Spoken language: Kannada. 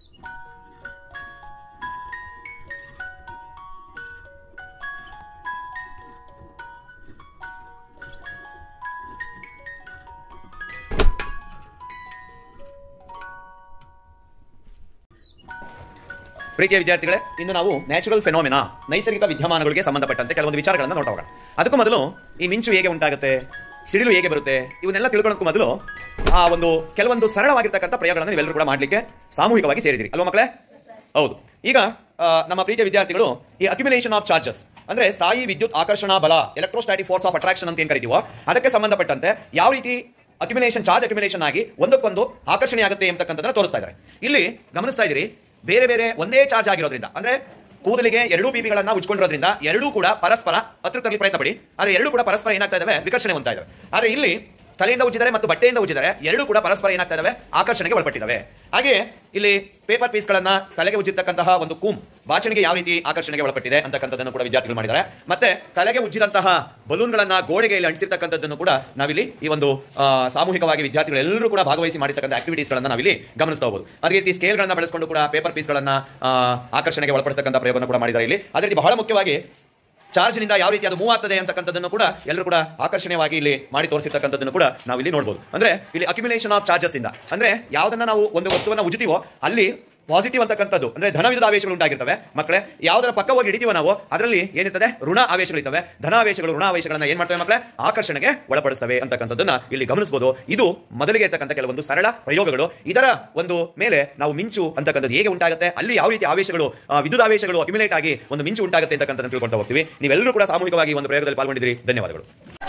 ಪ್ರೀತಿಯ ವಿದ್ಯಾರ್ಥಿಗಳೇ ಇನ್ನು ನಾವು ನ್ಯಾಚುರಲ್ ಫೆನೋಮಿನಾ ನೈಸರ್ಗಿಕ ವಿದ್ಯಮಾನಗಳಿಗೆ ಸಂಬಂಧಪಟ್ಟಂತೆ ಕೆಲವೊಂದು ವಿಚಾರಗಳನ್ನು ನೋಡೋಣ ಅದಕ್ಕೂ ಮೊದಲು ಈ ಮಿಂಚು ಹೇಗೆ ಉಂಟಾಗುತ್ತೆ ಸಿಡಿಲು ಹೇಗೆ ಬರುತ್ತೆ ಇವನ್ನೆಲ್ಲ ತಿಳ್ಕೊಳ್ಳೋಕ್ಕೂ ಮೊದಲು ಆ ಒಂದು ಕೆಲವೊಂದು ಸರಳವಾಗಿರ್ತಕ್ಕಂಥ ಪ್ರಯೋಗಗಳನ್ನು ನೀವೆಲ್ಲರೂ ಕೂಡ ಮಾಡಲಿಕ್ಕೆ ಸಾಮೂಹಿಕವಾಗಿ ಸೇರಿದಿರಿ ಅಲ್ವಾ ಮಕ್ಕಳೇ ಹೌದು ಈಗ ಆ, ನಮ್ಮ ಪ್ರೀತಿಯ ವಿದ್ಯಾರ್ಥಿಗಳು ಈ ಅಕ್ಯುಮಿಲೇಷನ್ ಆಫ್ ಚಾರ್ಜಸ್ ಅಂದ್ರೆ ಸ್ಥಾಯಿ ವಿದ್ಯುತ್ ಆಕರ್ಷಣಾ ಬಲ ಎಲೆಕ್ಟ್ರೋಸ್ಟಾಟಿಕ್ ಫೋರ್ಸ್ ಆಫ್ ಅಟ್ರಾಕ್ಷನ್ ಅಂತ ಏನ್ ಕರಿತೀವೋ ಅದಕ್ಕೆ ಸಂಬಂಧಪಟ್ಟಂತೆ ಯಾವ ರೀತಿ ಅಕ್ಯುಮಿಲೇಷನ್ ಚಾರ್ಜ್ ಅಕ್ಯುಮಿಲೇಷನ್ ಆಗಿ ಒಂದಕ್ಕೊಂದು ಆಕರ್ಷಣೆ ಆಗುತ್ತೆ ಎಂಬತಕ್ಕಂಥದ್ದನ್ನ ತೋರಿಸ್ತಾ ಇದ್ದಾರೆ ಇಲ್ಲಿ ಗಮನಿಸ್ತಾ ಇದ್ದೀರಿ ಬೇರೆ ಬೇರೆ ಒಂದೇ ಚಾರ್ಜ್ ಆಗಿರೋದ್ರಿಂದ ಅಂದ್ರೆ ಕೂದಲಿಗೆ ಎರಡೂ ಪಿಪಿಗಳನ್ನ ಉಜ್ಕೊಂಡಿರೋದ್ರಿಂದ ಎರಡೂ ಕೂಡ ಪರಸ್ಪರ ಹತ್ರದಲ್ಲಿ ಪ್ರಯತ್ನ ಪಡಿ ಆದ್ರೆ ಎರಡೂ ಕೂಡ ಪರಸ್ಪರ ಏನಾಗ್ತಾ ಇದಾವೆ ವಿಕರ್ಷಣೆ ಹೊಂದ್ತಾ ಇದಾವೆ ಆದ್ರೆ ಇಲ್ಲಿ ತಲೆಯಿಂದ ಉಜ್ಜಿದರೆ ಮತ್ತು ಬಟ್ಟೆಯಿಂದ ಉಜ್ಜಿದರೆ ಎರಡೂ ಕೂಡ ಪರಸ್ಪರ ಏನಾಗ್ತಾ ಇದಾವೆ ಆಕರ್ಷಣೆಗೆ ಒಳಪಟ್ಟಿದ್ದಾವೆ ಹಾಗೆ ಇಲ್ಲಿ ಪೇಪರ್ ಪೀಸ್ಗಳನ್ನ ತಲೆಗೆ ಉಜ್ಜಿರ್ತಕ್ಕಂತಹ ಒಂದು ಕೂಮ್ ಬಾಚಣಿಗೆ ಯಾವ ರೀತಿ ಆಕರ್ಷಣೆಗೆ ಒಳಪಟ್ಟಿದೆ ಅಂತಕ್ಕಂಥದ್ದನ್ನು ಕೂಡ ವಿದ್ಯಾರ್ಥಿಗಳು ಮಾಡಿದ್ದಾರೆ ಮತ್ತೆ ತಲೆಗೆ ಉಜ್ಜಿದಂತಹ ಬಲೂನ್ಗಳನ್ನ ಗೋಡೆಗೆ ಇಲ್ಲಿ ಅಂಟಿಸಿರ್ತಕ್ಕಂಥದ್ದನ್ನು ಕೂಡ ನಾವಿಲ್ಲಿ ಈ ಒಂದು ಆ, ಸಾಮೂಹಿಕವಾಗಿ ವಿದ್ಯಾರ್ಥಿಗಳು ಎಲ್ಲರೂ ಕೂಡ ಭಾಗವಹಿಸಿ ಮಾಡಿರ್ತಕ್ಕಂಥ ಆಕ್ಟಿವಿಟೀಸ್ಗಳನ್ನ ನಾವಿಲ್ಲಿ ಗಮನಿಸ್ತಾ ಹೋಗಬಹುದು ಅದೇ ರೀತಿ ಸ್ಕೇಲ್ಗಳನ್ನ ಬಳಸಿಕೊಂಡು ಕೂಡ ಪೇಪರ್ ಪೀಸ್ಗಳನ್ನ ಆ, ಆಕರ್ಷಣೆಗೆ ಒಳಪಡಿಸ್ತಕ್ಕಂಥ ಪ್ರಯೋಗವನ್ನು ಕೂಡ ಮಾಡಿದ್ದಾರೆ ಇಲ್ಲಿ ಅದೇ ರೀತಿ ಬಹಳ ಮುಖ್ಯವಾಗಿ ಚಾರ್ಜ್ನಿಂದ ಯಾವ ರೀತಿ ಅದು ಮೂವ್ ಆಗ್ತದೆ ಅಂತಕ್ಕಂಥದ್ದನ್ನು ಕೂಡ ಎಲ್ಲರೂ ಕೂಡ ಆಕರ್ಷಣೀಯವಾಗಿ ಇಲ್ಲಿ ಮಾಡಿ ತೋರಿಸಿರ್ತಕ್ಕಂಥದ್ದನ್ನು ಕೂಡ ನಾವು ಇಲ್ಲಿ ನೋಡಬಹುದು ಅಂದ್ರೆ ಇಲ್ಲಿ ಅಕ್ಯುಮಿಲೇಷನ್ ಆಫ್ ಚಾರ್ಜಸ್ ಇಂದ ಅಂದ್ರೆ ಯಾವ್ದನ್ನ ನಾವು ಒಂದು ವಸ್ತುವನ್ನ ಉಜ್ತೀವೋ ಅಲ್ಲಿ ಪಾಸಿಟಿವ್ ಅಂತಕ್ಕಂಥದ್ದು ಅಂದ್ರೆ ಧನ ವಿಧದ ಆವೇಶಗಳು ಉಂಟಾಗಿರ್ತವೆ ಮಕ್ಕಳೇ ಯಾವ್ದರ ಪಕ್ಕ ಹೋಗಿ ಹಿಡಿತೀವೋ ನಾವು ಅದರಲ್ಲಿ ಏನಿರ್ತದೆ ಋಣ ಆವೇಶಗಳಿರ್ತವೆ ಧನಾವೇಶಗಳು ಋಣ ಆವೇಶಗಳನ್ನ ಏನ್ ಮಾಡ್ತವೆ ಮಕ್ಕಳೇ ಆಕರ್ಷಣೆಗೆ ಒಳಪಡಿಸ್ತವೆ ಅಂತಕ್ಕಂಥದ್ದನ್ನ ಇಲ್ಲಿ ಗಮನಿಸಬಹುದು ಇದು ಮೊದಲಿಗೆ ಇರ್ತಕ್ಕಂಥ ಕೆಲವೊಂದು ಸರಳ ಪ್ರಯೋಗಗಳು ಇದರ ಒಂದು ಮೇಲೆ ನಾವು ಮಿಂಚು ಅಂತಕ್ಕಂಥದ್ದು ಹೇಗೆ ಉಂಟಾಗುತ್ತೆ ಅಲ್ಲಿ ಯಾವ ರೀತಿ ಆವೇಶಗಳು ಆ, ವಿದ್ಯುತ್ ಆವೇಶಗಳು ಅಕ್ಯುಮಿಲೇಟ್ ಆಗಿ ಒಂದು ಮಿಂಚು ಉಂಟಾಗುತ್ತೆ ಅಂತಕ್ಕಂಥ ತಿಳ್ಕೊಳ್ತಾ ಹೋಗ್ತೀವಿ ನೀವೆಲ್ಲರೂ ಕೂಡ ಸಾಮೂಹಿಕವಾಗಿ ಈ ಒಂದು ಪ್ರಯೋಗದಲ್ಲಿ ಪಾಲ್ಗೊಂಡಿದ್ದೀರಿ ಧನ್ಯವಾದಗಳು